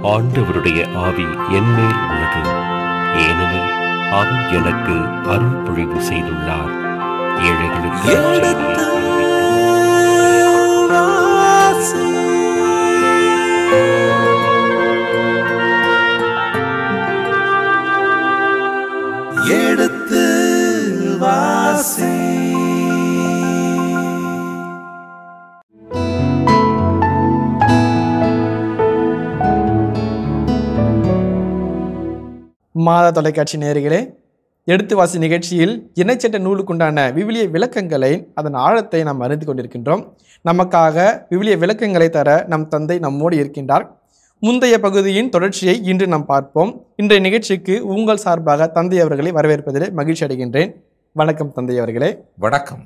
ஆண்டவருடைய ஆவி என்மேல் உள்ளது ஏனெனில் அவர் எனக்கு அருள் பொழிவு செய்துள்ளார் ஏழைகளுக்கு எடுத்து வாசி. எடுத்து வாசி மாதா தொலைக்காட்சி நேயர்களே எடுத்து வாசி நிகழ்ச்சியில் இணைச்சட்ட நூலுக்குண்டான விவிலிய விளக்கங்களை அதன் ஆழத்தை நாம் அறிந்து கொண்டிருக்கின்றோம் நமக்காக விவிலிய விளக்கங்களை தர நம் தந்தை நம்மோடு இருக்கின்றார் முந்தைய பகுதியின் தொடர்ச்சியை இன்று நாம் பார்ப்போம் இன்றைய நிகழ்ச்சிக்கு உங்கள் சார்பாக தந்தை அவர்களை வரவேற்பதில் மகிழ்ச்சி அடைகின்றேன் வணக்கம் தந்தை அவர்களே வணக்கம்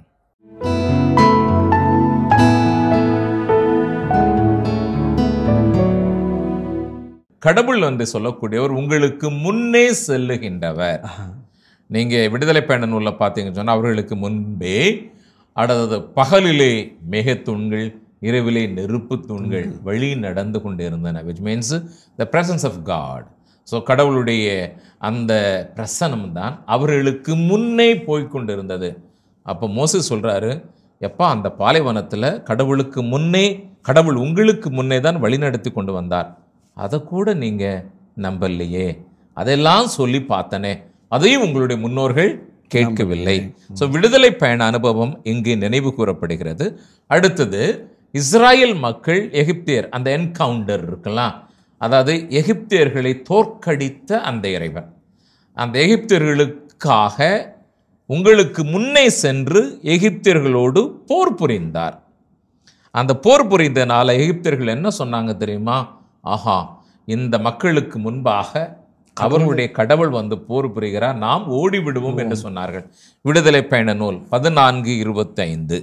கடவுள் என்று சொல்லக்கூடியவர் உங்களுக்கு முன்னே செல்லுகின்றவர் நீங்க விடுதலை பயண நூல்ல பார்த்தீங்கன்னு சொன்னா அவர்களுக்கு முன்பே அதாவது பகலிலே மேகத்தூண்கள் இரவிலே நெருப்பு தூண்கள் வழி நடந்து கொண்டிருந்தன which means the presence of God so கடவுளுடைய அந்த பிரசனம் தான் அவர்களுக்கு முன்னே போய்க் கொண்டிருந்தது அப்போ மோசே சொல்றாரு எப்பா அந்த பாலைவனத்தில் கடவுளுக்கு முன்னே கடவுள் உங்களுக்கு முன்னே தான் வழிநடத்தி கொண்டு வந்தார் அதை கூட நீங்கள் நம்பலையே அதெல்லாம் சொல்லி பார்த்தனே அதையும் உங்களுடைய முன்னோர்கள் கேட்கவில்லை ஸோ விடுதலை பயண அனுபவம் இங்கு நினைவு கூறப்படுகிறது அடுத்தது இஸ்ராயேல் மக்கள் எகிப்தியர் அந்த என்கவுண்டர் இருக்கலாம் அதாவது எகிப்தியர்களை தோற்கடித்த அந்த இறைவன் அந்த எகிப்தியர்களுக்காக உங்களுக்கு முன்னே சென்று எகிப்தியர்களோடு போர் புரிந்தார் அந்த போர் புரிந்தனால எகிப்தியர்கள் என்ன சொன்னாங்க தெரியுமா ஆஹா இந்த மக்களுக்கு முன்பாக அவர்களுடைய கடவுள் வந்து போர் புரிகிறார் நாம் ஓடி விடுவோம் என்று சொன்னார்கள் விடுதலை பயண நூல் பதினான்கு இருபத்தைந்து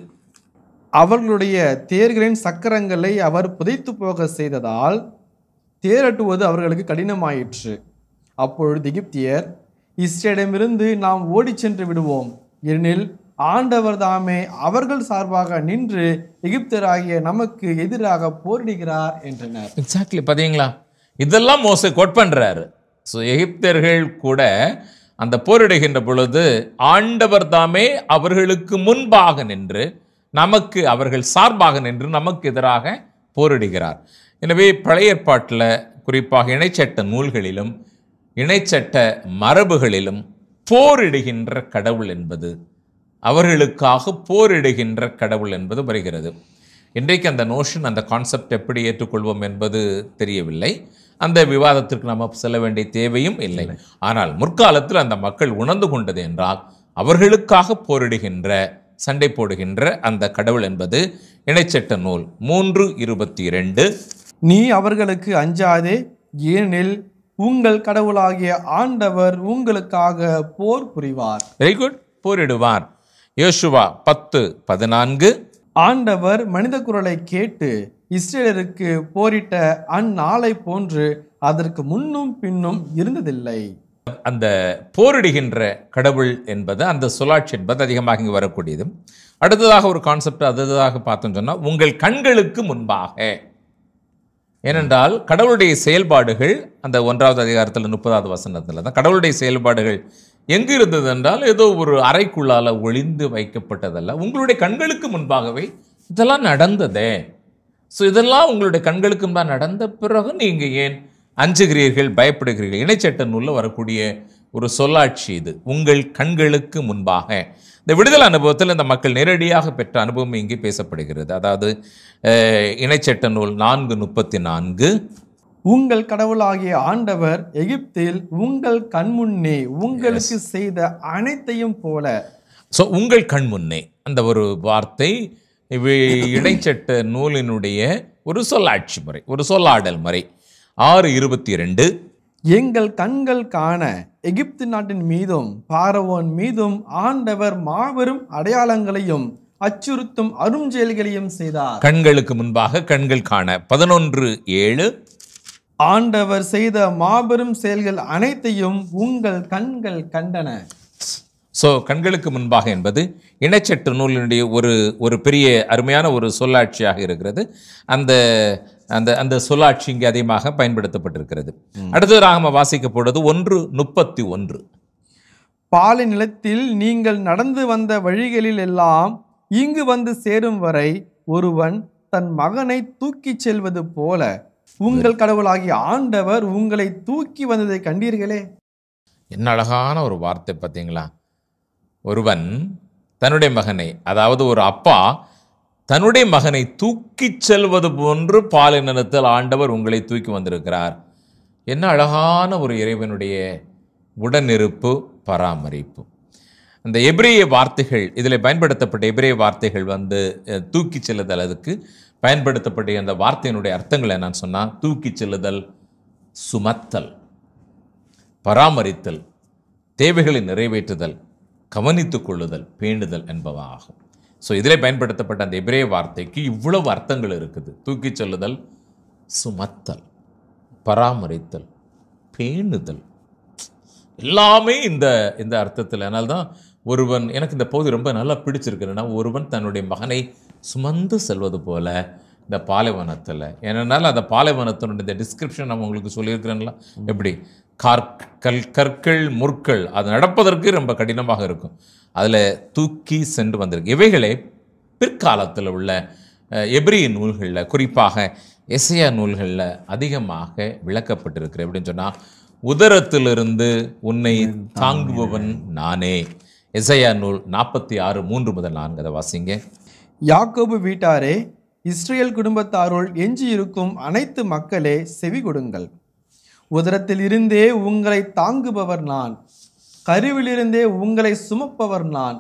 அவர்களுடைய தேர்களின் சக்கரங்களை அவர் புதைத்து போக செய்ததால் தேரட்டுவது அவர்களுக்கு கடினமாயிற்று அப்பொழுது எகிப்தியர் இஸ்ரேலிடமிருந்து நாம் ஓடிச் சென்று விடுவோம் ஏனெனில் ஆண்டவர் தாமே அவர்கள் சார்பாக நின்று எகிப்தராகிய நமக்கு எதிராக போரிடுகிறார் என்றனர் எக்ஸாக்ட்லி பார்த்தீங்களா இதெல்லாம் மோசை கோட் பண்றாரு ஸோ எகிப்தியர்கள் கூட அந்த போரிடுகின்ற பொழுது ஆண்டவர் தாமே அவர்களுக்கு முன்பாக நின்று நமக்கு அவர்கள் சார்பாக நின்று நமக்கு எதிராக போரிடுகிறார் எனவே பழைய ஏற்பாட்டில் குறிப்பாக இணைச்சட்ட நூல்களிலும் இணைச்சட்ட மரபுகளிலும் போரிடுகின்ற கடவுள் என்பது அவர்களுக்காக போரிடுகின்ற கடவுள் என்பது வருகிறது இன்றைக்கு அந்த நோஷன் அந்த கான்செப்ட் எப்படி ஏற்றுக்கொள்வோம் என்பது தெரியவில்லை அந்த விவாதத்திற்கு நம்ம செல்ல வேண்டிய தேவையும் இல்லை ஆனால் முற்காலத்தில் அந்த மக்கள் உணர்ந்து கொண்டது என்றால் அவர்களுக்காக போரிடுகின்ற சண்டை போடுகின்ற அந்த கடவுள் என்பது இணைச்சட்ட நூல் மூன்று இருபத்தி இரண்டு நீ அவர்களுக்கு அஞ்சாதே ஏனெனில் உங்கள் கடவுளாகிய ஆண்டவர் உங்களுக்காக போர் புரிவார் வெரி குட் போரிடுவார் யோசுவா பத்து பதினான்கு ஆண்டவர் மனித குரலை கேட்டு இஸ்ரேலருக்கு போரிட்ட அந்நாளை போன்று அதற்கு முன்னும் பின்னும் இருந்ததில்லை அந்த போரிடுகின்ற கடவுள் என்பது அந்த சொல்லாட்சி என்பது அதிகமாக இங்கு வரக்கூடியது அடுத்ததாக ஒரு கான்செப்ட் அடுத்ததாக பார்த்தோம் சொன்னால் உங்கள் கண்களுக்கு முன்பாக ஏனென்றால் கடவுளுடைய செயல்பாடுகள் அந்த ஒன்றாவது அதிகாரத்தில் முப்பதாவது வசனத்தில் தான் கடவுளுடைய செயல்பாடுகள் எங்கு இருந்தது என்றால் ஏதோ ஒரு அறைக்குள்ளால ஒளிந்து வைக்கப்பட்டதல்ல உங்களுடைய கண்களுக்கு முன்பாகவே இதெல்லாம் நடந்ததே ஸோ இதெல்லாம் உங்களுடைய கண்களுக்கு முன்பாக நடந்த பிறகு நீங்கள் ஏன் அஞ்சுகிறீர்கள் பயப்படுகிறீர்கள் இணைச்சட்ட நூலில் வரக்கூடிய ஒரு சொல்லாட்சி இது உங்கள் கண்களுக்கு முன்பாக இந்த விடுதலை அனுபவத்தில் இந்த மக்கள் நேரடியாக பெற்ற அனுபவம் இங்கே பேசப்படுகிறது அதாவது அஹ், இணைச்சட்ட நூல் நான்கு முப்பத்தி நான்கு உங்கள் கடவுளாகிய ஆண்டவர் எகிப்தில் உங்கள் கண்முன்னே உங்களுக்கு செய்த அனைத்தையும் போல ஸோ உங்கள் கண் முன்னே அந்த ஒரு வார்த்தை இவை இடைச்சட்ட நூலினுடைய ஒரு சொல்லாட்சி முறை ஒரு சொல்லாடல் முறை ஆறு இருபத்தி ரெண்டு எங்கள் கண்கள் காண எகிப்து நாட்டின் மீதும் பாரவோன் மீதும் ஆண்டவர் மாபெரும் அடையாளங்களையும் அச்சுறுத்தும் அருஞ்செயல்களையும் செய்தார் கண்களுக்கு முன்பாக கண்கள் காண பதினொன்று ஏழு ஆண்டவர் செய்த மாபெரும் செயல்கள் அனைத்தையும் உங்கள் கண்கள் கண்டன ஸோ கண்களுக்கு முன்பாக என்பது இணைச்சட்டு நூலினுடைய ஒரு ஒரு பெரிய அருமையான ஒரு சொல்லாட்சியாக இருக்கிறது அந்த அந்த அந்த சொல்லாட்சி இங்கே அதிகமாக பயன்படுத்தப்பட்டிருக்கிறது அடுத்ததாக நம்ம வாசிக்கப்படுவது ஒன்று முப்பத்தி ஒன்று பாலை நிலத்தில் நீங்கள் நடந்து வந்த வழிகளில் எல்லாம் இங்கு வந்து சேரும் வரை ஒருவன் தன் மகனை தூக்கிச் செல்வது போல உங்கள் கடவுளாகிய ஆண்டவர் உங்களை தூக்கி வந்ததை கண்டீர்களே என்ன அழகான ஒரு வார்த்தை பார்த்தீங்களா ஒருவன் தன்னுடைய மகனை அதாவது ஒரு அப்பா தன்னுடைய மகனை தூக்கிச் செல்வது போன்று பாலினத்தில் ஆண்டவர் உங்களை தூக்கி வந்திருக்கிறார் என்ன அழகான ஒரு இறைவனுடைய உடனிருப்பு பராமரிப்பு அந்த எபிரேய வார்த்தைகள் இதில் பயன்படுத்தப்பட்ட எபிரேய வார்த்தைகள் வந்து அஹ், தூக்கிச் செல்லுதல் அதுக்கு பயன்படுத்தப்பட்ட அந்த வார்த்தையினுடைய அர்த்தங்கள் என்னன்னு சொன்னால் தூக்கிச் செல்லுதல் சுமத்தல் பராமரித்தல் தேவைகளை நிறைவேற்றுதல் கவனித்துக் கொள்ளுதல் பேணுதல் என்பவ ஆகும் ஸோ இதிலே பயன்படுத்தப்பட்ட அந்த எபிரேய வார்த்தைக்கு இவ்வளவு அர்த்தங்கள் இருக்குது தூக்கிச் செல்லுதல் சுமத்தல் பராமரித்தல் பேணுதல் எல்லாமே இந்த இந்த அர்த்தத்தில் அதனால தான் ஒருவன் எனக்கு இந்த பகுதி ரொம்ப நல்லா பிடிச்சிருக்குன்னா ஒருவன் தன்னுடைய மகனை சுமந்து செல்வது போல இந்த பாலைவனத்தில் ஏனென்றால் அந்த பாலைவனத்தினுடைய இந்த டிஸ்கிரிப்ஷன் நம்ம உங்களுக்கு சொல்லியிருக்கிறேன்ல எப்படி கற்கள் கற்கள் முற்கள் அது நடப்பதற்கு ரொம்ப கடினமாக இருக்கும் அதில் தூக்கி சென்று வந்திருக்கு இவைகளே பிற்காலத்தில் உள்ள அஹ், எபிரிய நூல்களில் குறிப்பாக எசையா நூல்களில் அதிகமாக விளக்கப்பட்டிருக்கு எப்படின்னு சொன்னால் உதரத்திலிருந்து உன்னை தாங்குபவன் நானே எசையா நூல் நாற்பத்தி ஆறு மூன்று முதல் நான்கு அதை வாசிங்க யாக்கோபு வீட்டாரே இஸ்ரேல் குடும்பத்தாருள் எஞ்சியிருக்கும் அனைத்து மக்களே செவி கொடுங்கள் உதரத்தில் இருந்தே உங்களை தாங்குபவர் நான் கருவிலிருந்தே உங்களை சுமப்பவர் நான்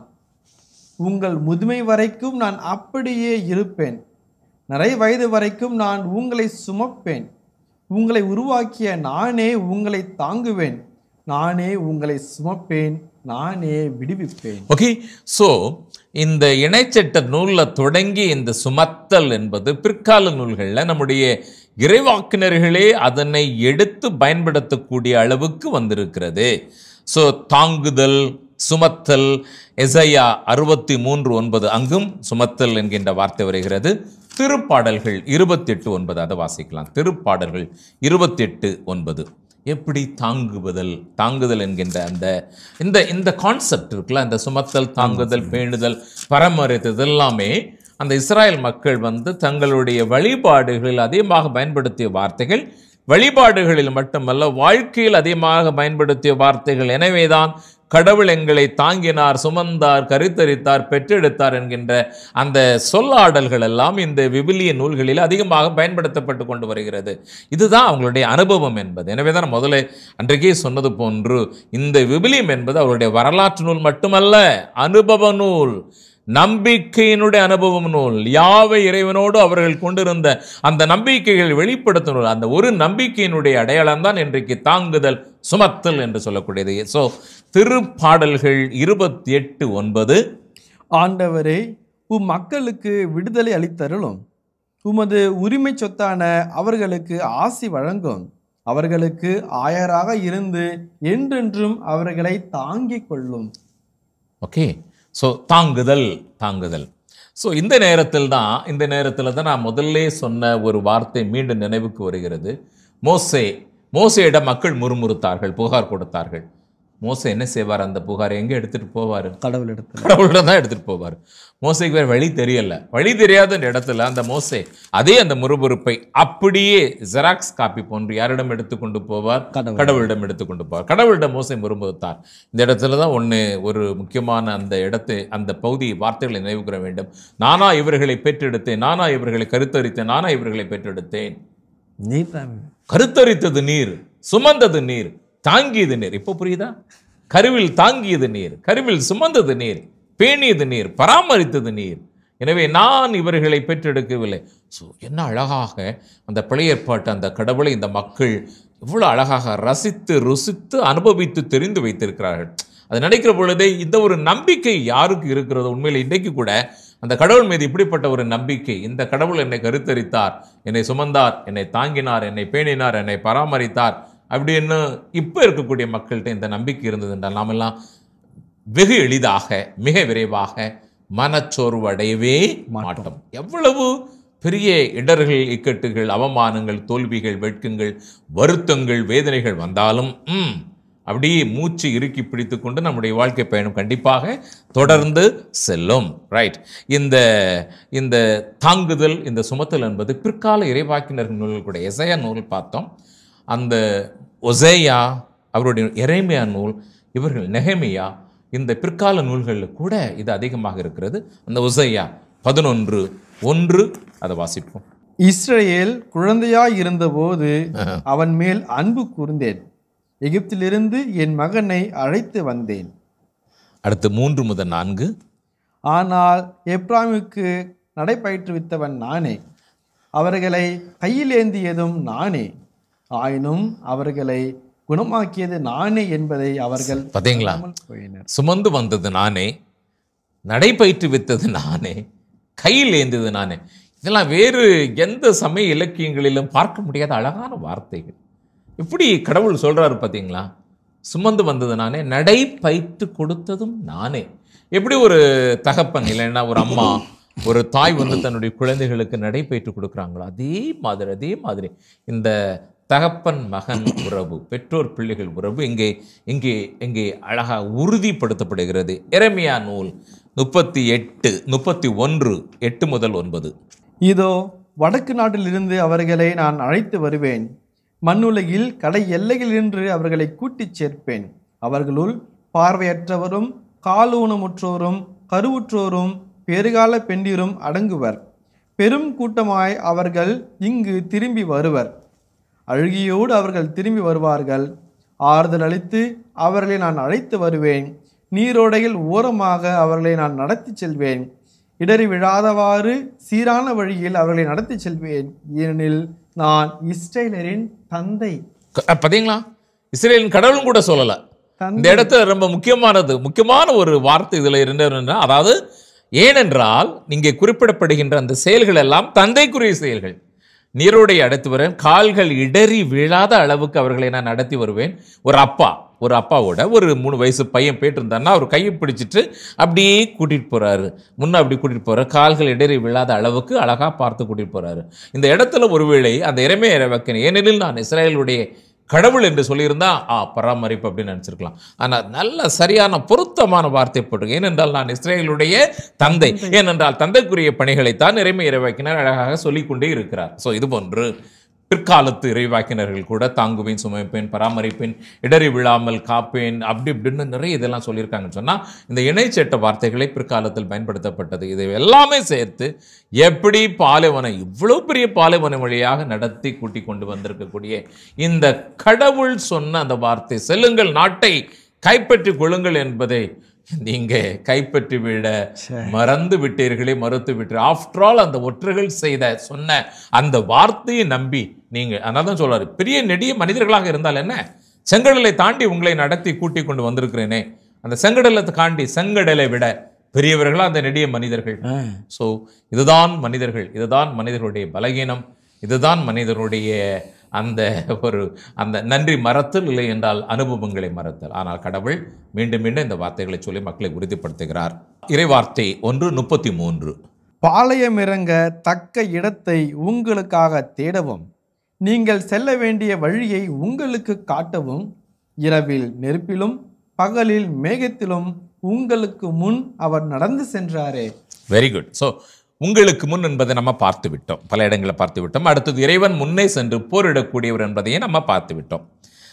உங்கள் முதுமை வரைக்கும் நான் அப்படியே இருப்பேன் நிறை வயது வரைக்கும் நான் உங்களை சுமப்பேன் உங்களை உருவாக்கிய நானே உங்களை தாங்குவேன் நானே உங்களை சுமப்பேன் நானே விடுவிப்பேன் ஓகே ஸோ இந்த இணைச்சட்ட நூலில் தொடங்கி இந்த சுமத்தல் என்பது பிற்கால நூல்களில் நம்முடைய இறைவாக்கினர்களே அதனை எடுத்து பயன்படுத்தக்கூடிய அளவுக்கு வந்திருக்கிறது ஸோ தாங்குதல் சுமத்தல் எசையா அறுபத்தி மூன்று ஒன்பது அங்கும் சுமத்தல் என்கின்ற வார்த்தை வருகிறது திருப்பாடல்கள் இருபத்தெட்டு ஒன்பது அதை வாசிக்கலாம் திருப்பாடல்கள் இருபத்தெட்டு ஒன்பது எப்படி தாங்குவதல் தாங்குதல் என்கின்ற அந்த இந்த இந்த கான்செப்ட் இருக்குல்ல அந்த சுமத்தல் தாங்குதல் பேணுதல் பராமரித்தது எல்லாமே அந்த இஸ்ராயல் மக்கள் வந்து தங்களுடைய வழிபாடுகளில் அதிகமாக பயன்படுத்திய வார்த்தைகள் வழிபாடுகளில் மட்டுமல்ல வாழ்க்கையில் அதிகமாக பயன்படுத்திய வார்த்தைகள் எனவேதான் கடவுள் எங்களை தாங்கினார் சுமந்தார் கருத்தரித்தார் பெற்றெடுத்தார் என்கின்ற அந்த சொல்லாடல்கள் எல்லாம் இந்த விவிலிய நூல்களில் அதிகமாக பயன்படுத்தப்பட்டு கொண்டு வருகிறது இதுதான் அவங்களுடைய அனுபவம் என்பது எனவே தான் முதல்ல அன்றைக்கே சொன்னது போன்று இந்த விவிலியம் என்பது அவருடைய வரலாற்று நூல் மட்டுமல்ல அனுபவ நூல் நம்பிக்கையினுடைய அனுபவம் நூல் யாவை இறைவனோடு அவர்கள் கொண்டிருந்த அந்த நம்பிக்கைகள் வெளிப்படுத்தும் நூல் அந்த ஒரு நம்பிக்கையினுடைய அடையாளம் தான் இன்றைக்கு தாங்குதல் சுமத்தல் என்று சொல்லக்கூடியது ஸோ திருப்பாடல்கள் இருபத்தி எட்டு ஒன்பது ஆண்டவரே உம் மக்களுக்கு விடுதலை அளித்தருளும் உமது உரிமை சொத்தான அவர்களுக்கு ஆசி வழங்கும் அவர்களுக்கு ஆயராக இருந்து என்றென்றும் அவர்களை தாங்கிக் கொள்ளும் ஓகே ஸோ தாங்குதல் தாங்குதல் ஸோ இந்த நேரத்தில் தான் இந்த நேரத்தில் தான் நான் முதல்ல சொன்ன ஒரு வார்த்தை மீண்டும் நினைவுக்கு வருகிறது மோசே மோசேயிடம் மக்கள் முறுமுறுத்தார்கள் புகார் கொடுத்தார்கள் மோசே என்ன செய்வார் அந்த புகாரை எங்கே எடுத்துட்டு போவார் கடவுள் இடத்துல கடவுள்கிட்ட தான் எடுத்துட்டு போவார் மோசைக்கு வேற வழி தெரியல வழி தெரியாத அந்த இடத்துல அந்த மோசே அதே அந்த முறுமுறுப்பை அப்படியே ஜெராக்ஸ் காப்பி போன்று யாரிடம் எடுத்துக்கொண்டு போவார் கடவுள். கடவுளிடம் எடுத்துக்கொண்டு போவார் கடவுளிடம் மோசை முறுமுறுத்தார் இந்த இடத்துல தான் ஒன்று ஒரு முக்கியமான அந்த இடத்தை அந்த பகுதி வார்த்தைகளை நினைவு கூற வேண்டும் நானா இவர்களை பெற்றெடுத்தேன் நானா இவர்களை கருத்தரித்தேன் நானா இவர்களை பெற்றெடுத்தேன் நீர் தான் கருத்தரித்தது நீர் சுமந்தது நீர் தாங்கியது நீர் இப்போ புரியுதா கருவில் தாங்கியது நீர் கருவில் சுமந்தது நீர் பேணியது நீர் பராமரித்தது நீர் எனவே நான் இவர்களை பெற்றெடுக்கவில்லை ஸோ என்ன அழகாக அந்த பழையற்பாட்டு அந்த கடவுளை இந்த மக்கள் எவ்வளோ அழகாக ரசித்து ருசித்து அனுபவித்து தெரிந்து வைத்திருக்கிறார்கள் அது நினைக்கிற பொழுதே இந்த ஒரு நம்பிக்கை யாருக்கு இருக்கிறதோ உண்மையில் இன்றைக்கு கூட அந்த கடவுள் மீது இப்படிப்பட்ட ஒரு நம்பிக்கை இந்த கடவுள் என்னை கருத்தரித்தார் என்னை சுமந்தார் என்னை தாங்கினார் என்னை பேணினார் என்னை பராமரித்தார் அப்படின்னு இப்போ இருக்கக்கூடிய மக்கள்கிட்ட இந்த நம்பிக்கை இருந்தது என்றால் நாமெல்லாம் வெகு எளிதாக மிக விரைவாக மனச்சோர்வு அடையவே மாட்டோம் எவ்வளவு பெரிய இடர்கள் இக்கட்டுகள் அவமானங்கள் தோல்விகள் வெட்கங்கள் வருத்தங்கள் வேதனைகள் வந்தாலும் ம் அப்படியே மூச்சு இறுக்கி பிடித்து கொண்டு நம்முடைய வாழ்க்கை பயணம் கண்டிப்பாக தொடர்ந்து செல்லும் ரைட் இந்த இந்த தாங்குதல் இந்த சுமத்தல் என்பது பிற்கால இறைவாக்கினர் நூல்கள் கூட எசையா நூல் பார்த்தோம் அந்த ஒசேயா அவருடைய எரேமியா நூல் இவர்கள் நெஹெமியா இந்த பிற்கால நூல்களில் கூட இது அதிகமாக இருக்கிறது அந்த ஒசையா பதினொன்று ஒன்று அதை வாசிப்போம் இஸ்ரவேல் குழந்தையாய் இருந்தபோது அவன் மேல் அன்பு கூர்ந்தேன் எகிப்திலிருந்து என் மகனை அழைத்து வந்தேன் அடுத்து மூன்று முதல் நான்கு ஆனால் எப்ராமுக்கு நடைபயிற்றுவித்தவன் நானே அவர்களை கையிலேந்தியதும் நானே ஆயினும் அவர்களை குணமாக்கியது நானே என்பதை அவர்கள் பார்த்தீங்களா அறியாமல் போயினர் சுமந்து வந்தது நானே நடைபயிற்றுவித்தது நானே கையில் ஏந்தது நானே இதெல்லாம் வேறு எந்த சமய இலக்கியங்களிலும் பார்க்க முடியாத அழகான வார்த்தைகள் இப்படி கடவுள் சொல்றாரு பார்த்தீங்களா சுமந்து வந்தது நானே நடை பயிற்று கொடுத்ததும் நானே எப்படி ஒரு தகப்பன் இல்லைன்னா ஒரு அம்மா ஒரு தாய் வந்து தன்னுடைய குழந்தைகளுக்கு நடை பயிற்று கொடுக்குறாங்களோ அதே மாதிரி அதே மாதிரி இந்த தகப்பன் மகன் உறவு பெற்றோர் பிள்ளைகள் உறவு இங்கே இங்கே இங்கே அழகாக உறுதிப்படுத்தப்படுகிறது எரமியா நூல் முப்பத்தி எட்டு முப்பத்தி ஒன்று எட்டு முதல் ஒன்பது இதோ வடக்கு நாட்டிலிருந்து அவர்களை நான் அழைத்து வருவேன் மண்ணுலகில் கடை எல்லையில் நின்று அவர்களை கூட்டிச் சேர்ப்பேன் அவர்களுள் பார்வையற்றவரும் காலூனமுற்றோரும் கருவுற்றோரும் பெருகால பெண்டிரும் அடங்குவர் பெரும் கூட்டமாய் அவர்கள் இங்கு திரும்பி வருவர் அழுகியோடு அவர்கள் திரும்பி வருவார்கள் ஆறுதல் அளித்து அவர்களை நான் அழைத்து வருவேன் நீரோடையில் ஓரமாக அவர்களை நான் நடத்தி செல்வேன் இடறி விழாதவாறு சீரான வழியில் அவர்களை நடத்தி செல்வேன் ஏனெனில் நான் இஸ்ரேலரின் தந்தை க- பார்த்தீங்களா இஸ்ரேலின் கடவுளும் கூட சொல்லலை தந்தை இந்த இடத்துல ரொம்ப முக்கியமானது முக்கியமான ஒரு வார்த்தை இதுல இருந்ததுன்னா அதாவது ஏனென்றால் இங்கே குறிப்பிடப்படுகின்ற அந்த செயல்கள் எல்லாம் தந்தைக்குரிய செயல்கள் நீரோடை அடைத்து வரேன் கால்கள் இடறி விழாத அளவுக்கு அவர்களை நான் நடத்தி வருவேன் ஒரு அப்பா ஒரு அப்பாவோட ஒரு மூணு வயசு பையன் போயிட்டு இருந்தாருன்னா அவர் கையை பிடிச்சிட்டு அப்படியே கூட்டிட்டு போறாரு முன்ன அப்படி கூட்டிட்டு போறாரு கால்கள் இடறி விழாத அளவுக்கு அழகா பார்த்து கூட்டிட்டு போறாரு இந்த இடத்துல ஒருவேளை அந்த இறமே இறைவக்கன் ஏனெனில் நான் இஸ்ரேலுடைய கடவுள் என்று சொல்லியிருந்தா ஆ பராமரிப்பு அப்படின்னு நினச்சிருக்கலாம் ஆனால் நல்ல சரியான பொருத்தமான வார்த்தை போட்டிருக்கு ஏனென்றால் நான் இஸ்ரேலுடைய தந்தை ஏனென்றால் தந்தைக்குரிய பணிகளைத்தான் இறைமை இறைவாக்கினர் அழகாக சொல்லிக்கொண்டே இருக்கிறார் ஸோ இது போன்று பிற்காலத்து இறைவாக்கினர்கள் கூட தாங்குவேன் சுமைப்பேன் பராமரிப்பேன் இடறி விழாமல் காப்பேன் அப்படி இப்படின்னு நிறைய இதெல்லாம் சொல்லியிருக்காங்கன்னு சொன்னால் இந்த இணைச்சட்ட வார்த்தைகளை பிற்காலத்தில் பயன்படுத்தப்பட்டது இதை எல்லாமே சேர்த்து எப்படி பாலைவனம் இவ்வளவு பெரிய பாலைவனம் வழியாக நடத்தி கூட்டி கொண்டு வந்திருக்கக்கூடிய இந்த கடவுள் சொன்ன அந்த வார்த்தை செல்லுங்கள் நாட்டை கைப்பற்றிக் கொள்ளுங்கள் என்பதை நீங்க கைப்பற்றி விட மறந்து விட்டீர்களே மறுத்து விட்டீர்கள் ஆஃப்டர் ஆல் அந்த ஒற்றர்கள் செய்த சொன்ன அந்த வார்த்தையை நம்பி நீங்க அதனால தான் சொல்றாரு பெரிய நெடிய மனிதர்களாக இருந்தால் என்ன செங்கடலை தாண்டி உங்களை நடத்தி கூட்டி கொண்டு வந்திருக்கிறேனே அந்த செங்கடலை தாண்டி செங்கடலை விட பெரியவர்களா அந்த நெடிய மனிதர்கள் ஸோ இதுதான் மனிதர்கள் இதுதான் மனிதர்களுடைய பலகீனம் இதுதான் மனிதனுடைய அந்த ஒரு அந்த நன்றி மறத்தல் இல்லை என்றால் அனுபவங்களை மறத்தல் ஆனால் கடவுள் மீண்டும் மீண்டும் இந்த வார்த்தைகளை சொல்லி மக்களை உறுதிப்படுத்துகிறார் இறைவார்த்தை ஒன்று முப்பத்தி மூன்று பாளையம் இறங்க தக்க இடத்தை உங்களுக்காக தேடவும் நீங்கள் செல்ல வேண்டிய வழியை உங்களுக்கு காட்டவும் இரவில் நெருப்பிலும் பகலில் மேகத்திலும் உங்களுக்கு முன் அவர் நடந்து சென்றாரே வெரி குட் ஸோ உங்களுக்கு முன் என்பதை நம்ம பார்த்து விட்டோம் பல இடங்களை பார்த்து விட்டோம் அடுத்தது இறைவன் முன்னே சென்று போரிடக்கூடியவர் என்பதையும் நம்ம பார்த்து விட்டோம்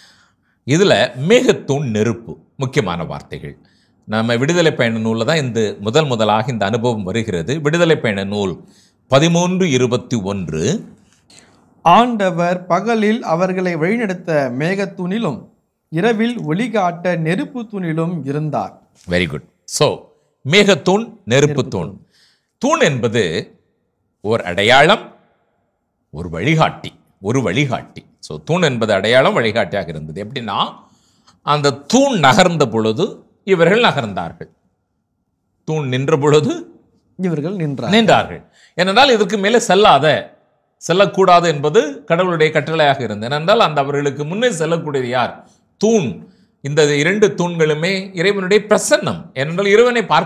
இதில் மேகத்தூண் நெருப்பு முக்கியமான வார்த்தைகள் நம்ம விடுதலை பயண நூலில் தான் இந்த முதல் முதலாக இந்த அனுபவம் வருகிறது விடுதலை பயண நூல் பதிமூன்று இருபத்தி ஒன்று ஆண்டவர் பகலில் அவர்களை வழிநடத்த மேகத்தூணிலும் இரவில் ஒளிகாட்ட நெருப்பு தூணிலும் இருந்தார் வெரி குட் ஸோ மேகத்தூண் நெருப்பு தூண் தூண் என்பது ஒரு அடையாளம் ஒரு வழிகாட்டி ஒரு வழிகாட்டி ஸோ தூண் என்பது அடையாளம் வழிகாட்டியாக இருந்தது எப்படின்னா அந்த தூண் நகர்ந்த பொழுது இவர்கள் நகர்ந்தார்கள் தூண் நின்ற பொழுது இவர்கள் நின்றார் நின்றார்கள் ஏனென்றால் இதற்கு மேலே செல்லாத செல்லக்கூடாது என்பது கடவுளுடைய கட்டளையாக இருந்தது ஏனென்றால் அந்த அவர்களுக்கு முன்னே செல்லக்கூடியது யார் தூண் இந்த இரண்டு தூண்களுமே இறைவனுடைய பிரசன்னம் ஏனென்றால் இறைவனை பார்க்க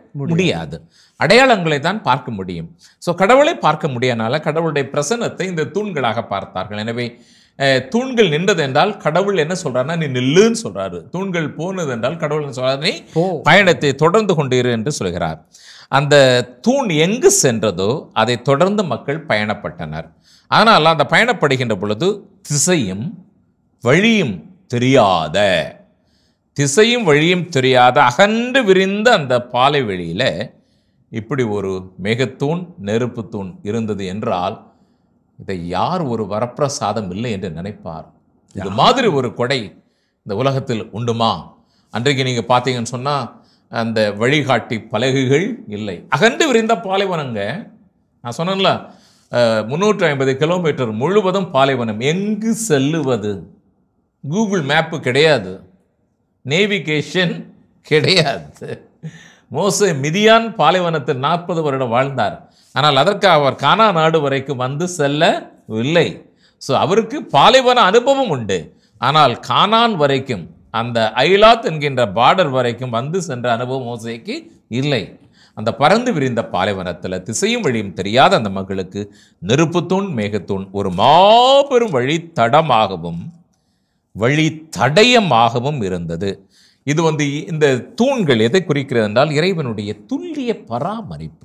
முடியாது அடையாளங்களை தான் பார்க்க முடியும் ஸோ கடவுளை பார்க்க முடியாதனால கடவுளுடைய பிரசன்னத்தை இந்த தூண்களாக பார்த்தார்கள் எனவே அஹ், தூண்கள் நின்றது என்றால் கடவுள் என்ன சொல்றாருன்னா நீ நில்லுன்னு சொல்றாரு தூண்கள் போனது என்றால் கடவுள் என்ன சொல்றாரு நீ போ பயணத்தை தொடர்ந்து கொண்டிரு என்று சொல்கிறார் அந்த தூண் எங்கு சென்றதோ அதை தொடர்ந்து மக்கள் பயணப்பட்டனர் ஆனால் அந்த பயணப்படுகின்ற பொழுது திசையும் வழியும் தெரியாத திசையும் வழியும் தெரியாத அகன்று விரிந்த அந்த பாலை வெளியில இப்படி ஒரு மேகத்தூண் நெருப்பு தூண் இருந்தது என்றால் இதை யார் ஒரு வரப்பிரசாதம் இல்லை என்று நினைப்பார் இது மாதிரி ஒரு கொடை இந்த உலகத்தில் உண்டுமா அன்றைக்கு நீங்க பார்த்தீங்கன்னு சொன்னா அந்த வழிகாட்டி பலகைகள் இல்லை அகன்று விரிந்த பாலைவனங்க நான் சொன்னேன்ல முந்நூற்றி ஐம்பது கிலோமீட்டர் முழுவதும் பாலைவனம் எங்கு செல்லுவது கூகுள் மேப்பு கிடையாது நேவிகேஷன் கிடையாது மோசே மிதியான் பாலைவனத்தில் நாற்பது வருடம் வாழ்ந்தார் ஆனால் அதற்காக அவர் கானா நாடு வரைக்கும் வந்து செல்லவில்லை ஸோ அவருக்கு பாலைவன அனுபவம் உண்டு ஆனால் கானான் வரைக்கும் அந்த ஐலாத் என்கின்ற பார்டர் வரைக்கும் வந்து சென்ற அனுபவம் மோசேக்கு இல்லை அந்த பறந்து விரிந்த பாலைவனத்தில் திசையும் வழியும் தெரியாத அந்த மக்களுக்கு நெருப்புத்தூண் மேகத்தூண் ஒரு மாபெரும் வழித்தடமாகவும் வழி தடயமாகவும் இருந்தது இது வந்து இந்த தூண்கள் எதை குறிக்கிறது என்றால் இறைவனுடைய துல்லிய பராமரிப்பு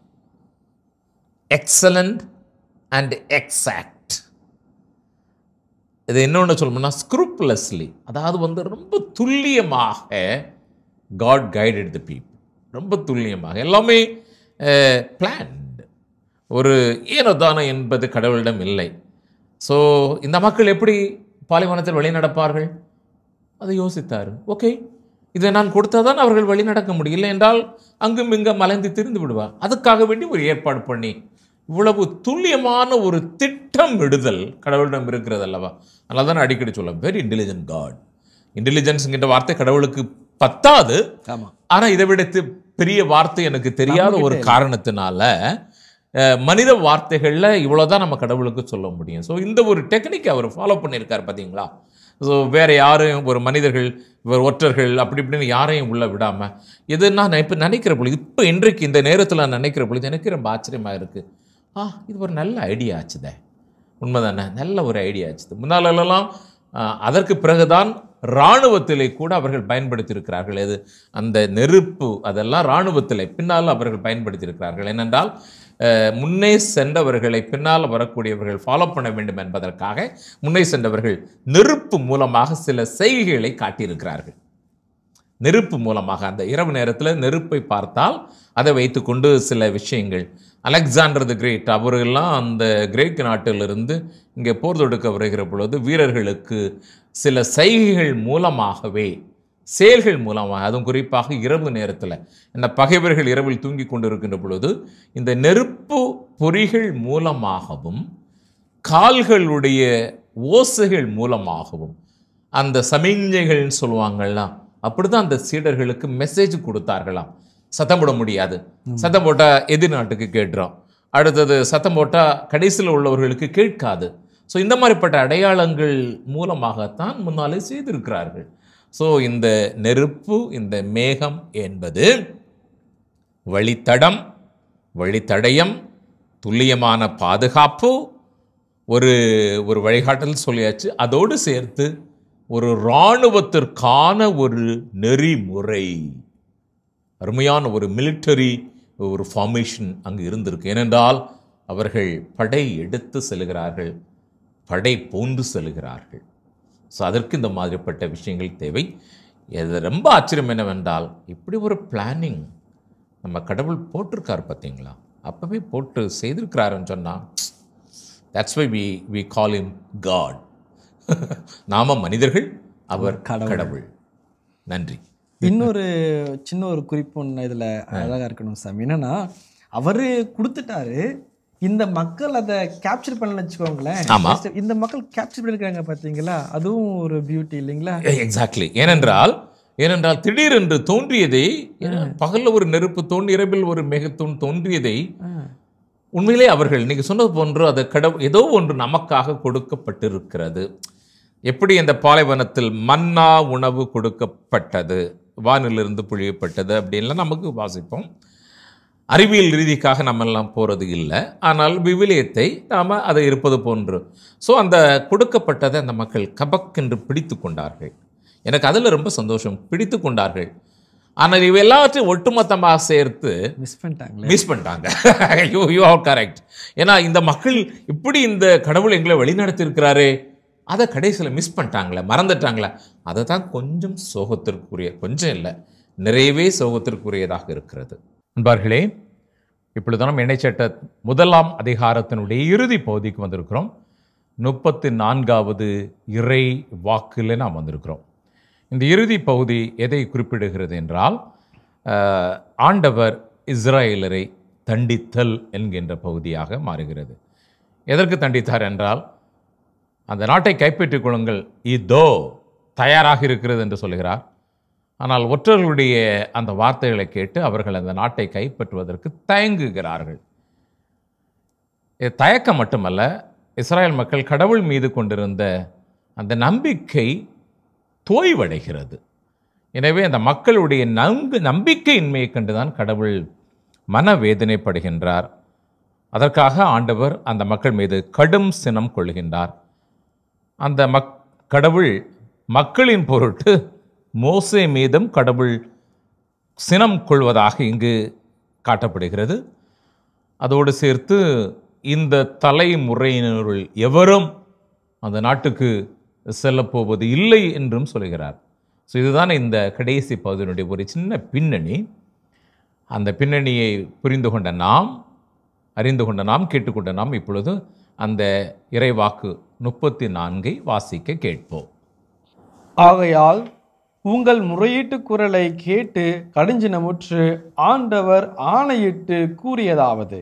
எக்ஸலண்ட் அண்ட் எக்ஸாக்ட் இது இன்னொன்று சொல்லணும்னா ஸ்க்ரூப்லெஸ்லி அதாவது வந்து ரொம்ப துல்லியமாக காட் கைடட் த பீப்புள் ரொம்ப துல்லியமாக எல்லாமே பிளான்டு ஒரு ஏனோ தானோ என்பது கடவுளிடம் இல்லை ஸோ இந்த மக்கள் எப்படி பாலைவனத்தில் வழி நடப்பார்கள் அதை யோசித்தார் ஓகே இதை நான் கொடுத்தாதான் அவர்கள் வழி நடக்க முடியும் இல்லை என்றால் அங்கும் இங்கும் மலைந்து திரிந்து விடுவார் அதுக்காக வேண்டி ஒரு ஏற்பாடு பண்ணி இவ்வளவு துல்லியமான ஒரு திட்டம் விடுதல் கடவுளிடம் இருக்கிறது அல்லவா அதனால தான் அடிக்கடி சொல்ல வெரி இன்டெலிஜென்ட் காட் இன்டெலிஜென்ஸ்ங்கிற வார்த்தை கடவுளுக்கு பத்தாது ஆமா ஆனா இதை விட தி- பெரிய வார்த்தை எனக்கு தெரியாத ஒரு காரணத்தினால அஹ், மனித வார்த்தைகள்ல இவ்வளவுதான் நம்ம கடவுளுக்கு சொல்ல முடியும் ஸோ இந்த ஒரு டெக்னிக் அவர் ஃபாலோ பண்ணியிருக்காரு பாத்தீங்களா ஸோ வேற யாரையும் ஒரு மனிதர்கள் இவர் ஒற்றர்கள் அப்படி இப்படின்னு யாரையும் உள்ள விடாம இது நான் இப்போ நினைக்கிற பொழுது இப்போ இன்றைக்கு இந்த நேரத்தில் நான் நினைக்கிற பொழுது எனக்கு ரொம்ப ஆச்சரியமா இருக்கு ஆ இது ஒரு நல்ல ஐடியா ஆச்சுதே உண்மைதானே நல்ல ஒரு ஐடியா ஆச்சு முன்னாலெல்லாம் ஆஹ், அதற்கு பிறகுதான் இராணுவத்திலே கூட அவர்கள் பயன்படுத்தியிருக்கிறார்கள் எது அந்த நெருப்பு அதெல்லாம் இராணுவத்திலே பின்னால் அவர்கள் பயன்படுத்தியிருக்கிறார்கள் ஏனென்றால் அஹ், முன்னே சென்றவர்களை பின்னால் வரக்கூடியவர்கள் ஃபாலோ பண்ண வேண்டும் என்பதற்காக முன்னே சென்றவர்கள் நெருப்பு மூலமாக சில செய்கைகளை காட்டியிருக்கிறார்கள் நெருப்பு மூலமாக அந்த இரவு நேரத்தில் நெருப்பை பார்த்தால் அதை வைத்துக்கொண்டு சில விஷயங்கள் அலெக்சாண்டர் தி கிரேட் அவரெல்லாம் அந்த கிரேக் நாட்டிலிருந்து இங்கே போர் தொடுக்க வருகிற பொழுது வீரர்களுக்கு சில சைகைகள் மூலமாகவே செயல்கள் மூலமாக அதுவும் குறிப்பாக இரவு நேரத்தில் இந்த பகைவர்கள் இரவில் தூங்கி கொண்டிருக்கின்ற பொழுது இந்த நெருப்பு பொறிகள் மூலமாகவும் கால்களுடைய ஓசைகள் மூலமாகவும் அந்த சமிஞ்சைகள்னு சொல்லுவாங்கல்லாம் அப்படிதான் அந்த சீடர்களுக்கு மெசேஜ் கொடுத்தார்களாம் சத்தம் போட முடியாது சத்தம் போட்டா எதிர் நாட்டுக்கு கேட்டுரும் அடுத்தது சத்தம் போட்டா கடைசியில் உள்ளவர்களுக்கு கேட்காது ஸோ இந்த மாதிரிப்பட்ட அடையாளங்கள் மூலமாகத்தான் முன்னாலே செய்திருக்கிறார்கள் ஸோ இந்த நெருப்பு இந்த மேகம் என்பது வழித்தடம் வழித்தடயம் துல்லியமான பாதுகாப்பு ஒரு ஒரு வழிகாட்டல் சொல்லியாச்சு அதோடு சேர்த்து ஒரு இராணுவத்திற்கான ஒரு நெறிமுறை அருமையான ஒரு மிலிட்டரி ஒரு ஃபார்மேஷன் அங்கு இருந்திருக்கு ஏனென்றால் அவர்கள் படை எடுத்து செல்கிறார்கள் படை போன்று செல்கிறார்கள் ஸோ அதற்கு இந்த மாதிரிப்பட்ட விஷயங்கள் தேவை இது ரொம்ப ஆச்சரியம் என்னவென்றால் இப்படி ஒரு பிளானிங் நம்ம கடவுள் போட்டிருக்கார் பார்த்தீங்களா அப்பவே போட்டு செய்திருக்கிறாருன்னு சொன்னால் that's why we we call him God நாம மனிதர்கள் அவர் கடவுள். கடவுள் நன்றி இன்னொரு சின்ன ஒரு குறிப்பு ஒன்று இதில் அழகாக இருக்கணும் சாமி என்னன்னா அவரு கொடுத்துட்டாரு இந்த மக்கள் அதை கேப்சர் பண்ணல வச்சுக்கோங்களேன் ஆமா. Just இந்த மக்கள் கேப்சர் பண்ணிருக்காங்க பார்த்தீங்களா அதுவும் ஒரு பியூட்டி இல்லைங்களா எக்ஸாக்ட்லி ஏனென்றால் ஏனென்றால் திடீரென்று தோன்றியதை பகல்ல ஒரு நெருப்பு தோன்றி இரவில் ஒரு மேகத்தூண் தோன்றியதை ஆ. உண்மையிலே அவர்கள் நீங்க சொன்னது போன்று அது கடவுள் ஏதோ ஒன்று நமக்காக கொடுக்கப்பட்டிருக்கிறது எப்படி இந்த பாலைவனத்தில் மன்னா உணவு கொடுக்கப்பட்டது வானிலிருந்து பொழியப்பட்டது அப்படின்லாம் நமக்கு வாசிப்போம் அறிவியல் ரீதிக்காக நம்ம எல்லாம் போகிறது இல்லை ஆனால் விவிலியத்தை நாம் அதை இருப்பது போன்று ஸோ அந்த கொடுக்கப்பட்டதை அந்த மக்கள் கபக்கென்று பிடித்து கொண்டார்கள் எனக்கு அதில் ரொம்ப சந்தோஷம் பிடித்து கொண்டார்கள் ஆனால் இவை எல்லாவற்றையும் ஒட்டுமொத்தமாக சேர்த்து மிஸ் பண்ணிட்டாங்களே மிஸ் பண்ணிட்டாங்க யூ யூ ஆர் கரெக்ட் ஏன்னா இந்த மக்கள் இப்படி இந்த கடவுள் எங்களை வழிநடத்தியிருக்கிறாரே அதை கடைசியில் மிஸ் பண்ணிட்டாங்களே மறந்துட்டாங்களே அதை தான் கொஞ்சம் சோகத்திற்குரிய கொஞ்சம் இல்லை நிறையவே சோகத்திற்குரியதாக இருக்கிறது நண்பர்களே இப்பொழுது நாம் இணைச்சட்ட முதலாம் அதிகாரத்தினுடைய இறுதி பகுதிக்கு வந்திருக்கிறோம் முப்பத்தி நான்காவது இறை வாக்கில் நாம் வந்திருக்கிறோம் இந்த இறுதி பகுதி எதை குறிப்பிடுகிறது என்றால் அஹ், ஆண்டவர் இஸ்ராயலரை தண்டித்தல் என்கின்ற பகுதியாக மாறுகிறது எதற்கு தண்டித்தார் என்றால் அந்த நாட்டை கைப்பற்றிக் கொள்ளுங்கள் இதோ தயாராக இருக்கிறது என்று சொல்கிறார் ஆனால் ஒற்றர்களுடைய அந்த வார்த்தைகளை கேட்டு அவர்கள் அந்த நாட்டை கைப்பற்றுவதற்கு தயங்குகிறார்கள் இது தயக்கம் மட்டுமல்ல இஸ்ராயல் மக்கள் கடவுள் மீது கொண்டிருந்த அந்த நம்பிக்கை தோய்வடைகிறது எனவே அந்த மக்களுடைய நங்கு நம்பிக்கையின்மையை கண்டுதான் கடவுள் மனவேதனைப்படுகின்றார் அதற்காக ஆண்டவர் அந்த மக்கள் மீது கடும் சினம் கொள்கின்றார் அந்த மக் கடவுள் மக்களின் பொருட்டு மோசே மீதும் கடவுள் சினம் கொள்வதாக இங்கு காட்டப்படுகிறது அதோடு சேர்த்து இந்த தலைமுறையினருள் எவரும் அந்த நாட்டுக்கு செல்லப்போவது இல்லை என்றும் சொல்கிறார் ஸோ இதுதான் இந்த கடைசி பகுதியினுடைய ஒரு சின்ன பின்னணி அந்த பின்னணியை புரிந்து கொண்ட நாம் அறிந்து கொண்ட நாம் கேட்டுக்கொண்ட நாம் இப்பொழுது அந்த இறைவாக்கு முப்பத்தி நான்கை வாசிக்க கேட்போம் ஆகையால் உங்கள் முறையீட்டு குரலை கேட்டு கடுஞ்சினமுற்று ஆண்டவர் ஆணையிட்டு கூறியதாவது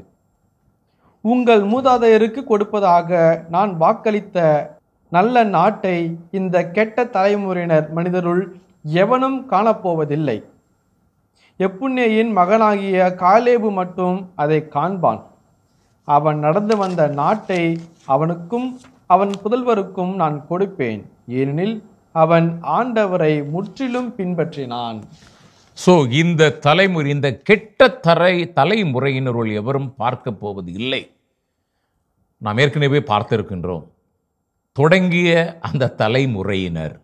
உங்கள் மூதாதையருக்கு கொடுப்பதாக நான் வாக்களித்த நல்ல நாட்டை இந்த கெட்ட தலைமுறையினர் மனிதருள் எவனும் காணப்போவதில்லை எப்புன்னேயின் மகனாகிய காலேபு மட்டும் அதை காண்பான் அவன் நடந்து வந்த நாட்டை அவனுக்கும் அவன் புதல்வருக்கும் நான் கொடுப்பேன் ஏனெனில் அவன் ஆண்டவரை முற்றிலும் பின்பற்றினான் ஸோ இந்த தலைமுறை இந்த கெட்ட தரை தலைமுறையினருள் எவரும் பார்க்க போவது இல்லை நாம் ஏற்கனவே பார்த்திருக்கின்றோம் தொடங்கிய அந்த தலைமுறையினர்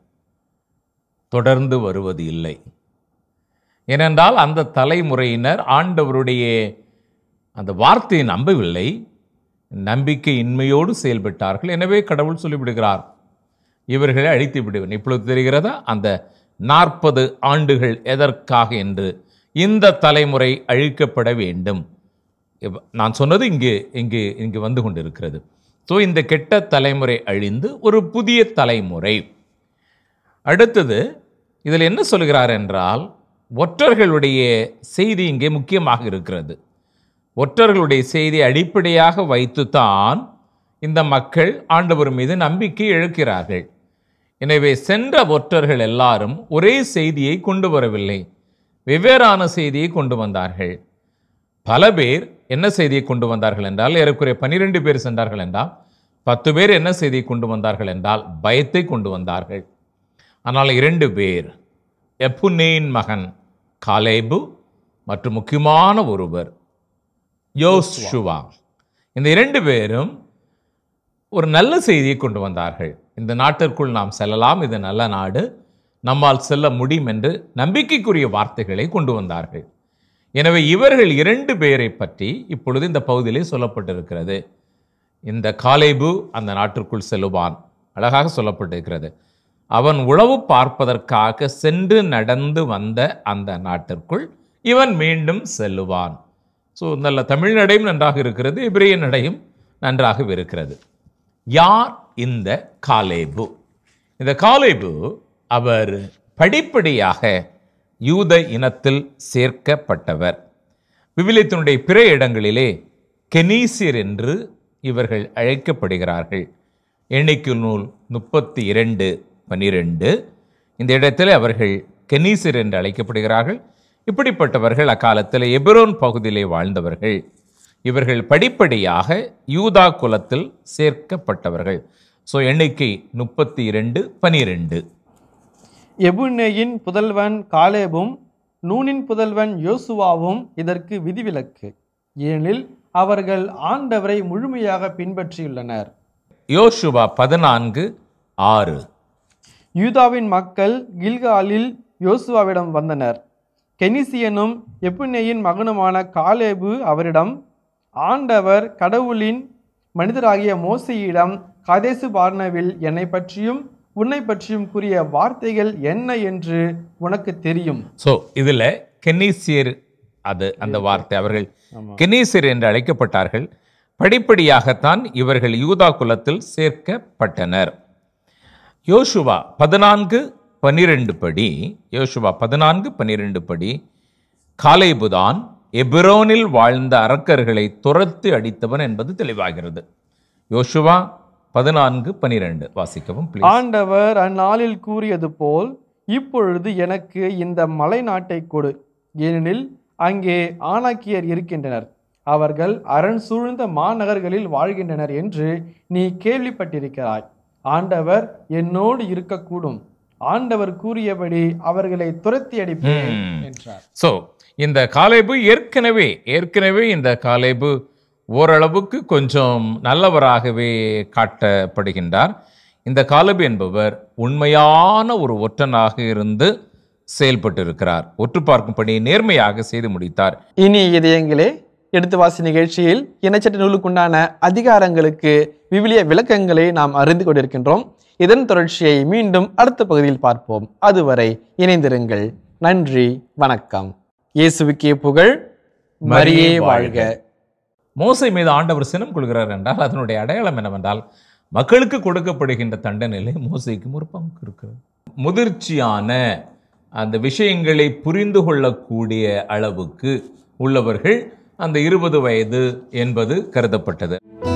தொடர்ந்து வருவது இல்லை ஏனென்றால் அந்த தலைமுறையினர் ஆண்டவருடைய அந்த வார்த்தையை நம்பவில்லை நம்பிக்கையின்மையோடு செயல்பட்டார்கள் எனவே கடவுள் சொல்லிவிடுகிறார் இவர்களை அழித்து விடுவேன் இப்பொழுது தெரிகிறதா அந்த நாற்பது ஆண்டுகள் எதற்காக என்று இந்த தலைமுறை அழிக்கப்பட வேண்டும் இப்ப நான் சொன்னது இங்கே இங்கே இங்கு வந்து கொண்டிருக்கிறது ஸோ இந்த கெட்ட தலைமுறை அழிந்து ஒரு புதிய தலைமுறை அடுத்தது இதில் என்ன சொல்கிறார் என்றால் ஒற்றர்களுடைய செய்தி இங்கே முக்கியமாக இருக்கிறது ஒற்றர்களுடைய செய்தியை அடிப்படையாக வைத்துத்தான் இந்த மக்கள் ஆண்டவர் மீது நம்பிக்கை இழக்கிறார்கள் எனவே சென்ற ஒற்றர்கள் எல்லாரும் ஒரே செய்தியை கொண்டு வரவில்லை வெவ்வேறான செய்தியை கொண்டு வந்தார்கள் பல பேர் என்ன செய்தியை கொண்டு வந்தார்கள் என்றால் ஏறக்குறைய பன்னிரெண்டு பேர் சென்றார்கள் என்றால் பத்து பேர் என்ன செய்தியை கொண்டு வந்தார்கள் என்றால் பயத்தை கொண்டு வந்தார்கள் ஆனால் இரண்டு பேர் எப்புனேயின் மகன் காலேபு மற்றும் முக்கியமான ஒருவர் யோசுவா இந்த இரண்டு பேரும் ஒரு நல்ல செய்தியை கொண்டு வந்தார்கள் இந்த நாட்டிற்குள் நாம் செல்லலாம் இது நல்ல நாடு நம்மால் செல்ல முடியும் என்று நம்பிக்கைக்குரிய வார்த்தைகளை கொண்டு வந்தார்கள் எனவே இவர்கள் இரண்டு பேரை பற்றி இப்பொழுது இந்த பகுதியிலே சொல்லப்பட்டிருக்கிறது இந்த காலேபு அந்த நாட்டிற்குள் செல்லுவான் அழகாக சொல்லப்பட்டிருக்கிறது அவன் உளவு பார்ப்பதற்காக சென்று நடந்து வந்த அந்த நாட்டிற்குள் இவன் மீண்டும் செல்லுவான் ஸோ நல்ல தமிழ் நடையும் நன்றாக இருக்கிறது எபிரேய நடையும் நன்றாக இருக்கிறது யார் இந்த காலேபு இந்த காலேபு அவர் படிப்படியாக யூத இனத்தில் சேர்க்கப்பட்டவர் விவிலியத்தினுடைய பிற இடங்களிலே கெனீசியர் என்று இவர்கள் அழைக்கப்படுகிறார்கள் எண்ணிக்கை நூல் முப்பத்தி இரண்டு பனிரெண்டு இந்த இடத்தில் அவர்கள் கெனீசியர் என்று அழைக்கப்படுகிறார்கள் இப்படிப்பட்டவர்கள் அக்காலத்தில் எபிரோன் பகுதியிலே வாழ்ந்தவர்கள் இவர்கள் படிப்படியாக யூதா குலத்தில் சேர்க்கப்பட்டவர்கள் ஸோ எண்ணிக்கை முப்பத்தி இரண்டு பனிரெண்டு எபுனேயின் புதல்வன் காலேபும் நூனின் புதல்வன் யோசுவாவும் இதற்கு விதிவிலக்கு ஏனெனில் அவர்கள் ஆண்டவரை முழுமையாக பின்பற்றியுள்ளனர் யோசுவா பதினான்கு ஆறு யூதாவின் மக்கள் கில்காலில் யோசுவாவிடம் வந்தனர் கெனிசியனும் எப்புனேயின் மகனுமான காலேபு அவரிடம் ஆண்டவர் கடவுளின் மனிதராகிய மோசையிடம் கதேசு பார்னவில் என்னை பற்றியும் உன்னை பற்றியும் கூறிய வார்த்தைகள் என்ன என்று உனக்கு தெரியும் ஸோ இதில் கென்னீசியர் அது அந்த வார்த்தை அவர்கள் கென்னீசியர் என்று அழைக்கப்பட்டார்கள் படிப்படியாகத்தான் இவர்கள் யூதா குலத்தில் சேர்க்கப்பட்டனர் யோசுவா பதினான்கு பனிரெண்டு படி யோசுவா பதினான்கு பனிரெண்டு படி காலேபுதான் எபிரோனில் வாழ்ந்த அரக்கர்களை துரத்து அடித்தவன் என்பது தெளிவாகிறது யோசுவா பதினான்கு பனிரெண்டு வாசிக்கவும் please. ஆண்டவர் அந்நாளில் கூறியது போல் இப்பொழுது எனக்கு இந்த மலை நாட்டை கொடு ஏனெனில் அங்கே ஆணாக்கியர் இருக்கின்றனர் அவர்கள் அரண் சூழ்ந்த மாநகர்களில் வாழ்கின்றனர் என்று நீ கேள்விப்பட்டிருக்கிறாய் ஆண்டவர் என்னோடு இருக்கக்கூடும் ஆண்டவர் கூறியபடி அவர்களை துரத்தி அடிப்பேன் ம். என்றார் ஸோ இந்த காலேபு ஏற்கனவே ஏற்கனவே இந்த காலேபு ஓரளவுக்கு கொஞ்சம் நல்லவராகவே காட்டப்படுகின்றார் இந்த காலேபு என்பவர் உண்மையான ஒரு ஒற்றனாக இருந்து செயல்பட்டிருக்கிறார் ஒற்று பார்க்கும்படி நேர்மையாக செய்து முடித்தார் இனி இதயங்களே எடுத்து வாசி நிகழ்ச்சியில் இனச்சட்ட நூலுக்குண்டான அதிகாரங்களுக்கு விவிலிய விளக்கங்களை நாம் அறிந்து கொண்டிருக்கின்றோம் இதன் தொடர்ச்சியை மீண்டும் அடுத்த பகுதியில் பார்ப்போம் அதுவரை இணைந்திருங்கள் நன்றி வணக்கம் இயேசுவுக்கே புகழ் மரியே வாழ்க மோசை மீது ஆண்டவர் சினம் கொள்கிறார் என்றால் அதனுடைய அடையாளம் என்னவென்றால் மக்களுக்கு கொடுக்கப்படுகின்ற தண்டனையிலே மோசைக்கும் ஒரு பங்கு இருக்கிறது முதிர்ச்சியான அந்த விஷயங்களை புரிந்து கொள்ளக்கூடிய அளவுக்கு உள்ளவர்கள் அந்த இருபது வயது என்பது கருதப்பட்டது